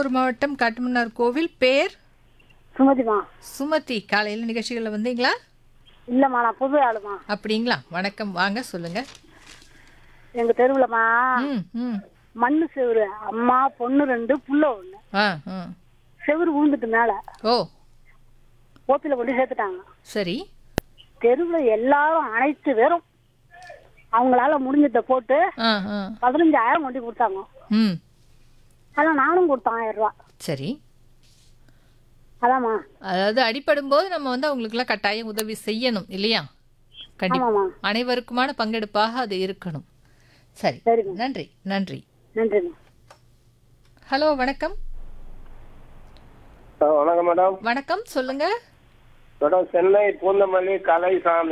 திருப்பத்தூர் மாவட்டம் காட்டுமன்னார் கோவில் பேர் சுமதிமா சுமதி காலையில் நிகழ்ச்சிகளில் வந்தீங்களா இல்லம்மா நான் புது ஆளுமா அப்படிங்களா வணக்கம் வாங்க சொல்லுங்க எங்க தெருவுலமா ம் ம் மண்ணு செவுரு அம்மா பொண்ணு ரெண்டு புள்ள ஒண்ணு ஆ ஆ செவுரு விழுந்துட்டு மேல ஓ ஓப்பில கொண்டு சேர்த்துட்டாங்க சரி தெருவுல எல்லாரும் அனைத்து பேரும் அவங்களால முடிஞ்சதை போட்டு ஆ ஆ பதினஞ்சாயிரம் கொண்டு கொடுத்தாங்க ம் அதான் நானும் கொடுத்தேன் ஆயிரம் ரூபா சரி அதாம்மா அதாவது அடிபடும் போது நம்ம வந்து அவங்களுக்குலாம் கட்டாயம் உதவி செய்யணும் இல்லையா கண்டிப்பா ஆமாம்மா அனைவருக்குமான பங்கெடுப்பாக அது இருக்கணும் சரி சரிங்க நன்றி நன்றி நன்றிம்மா ஹலோ வணக்கம் வணக்கம் மேடம் வணக்கம் சொல்லுங்க மேடம் சென்னை பூந்தமல்லி கலைசாமி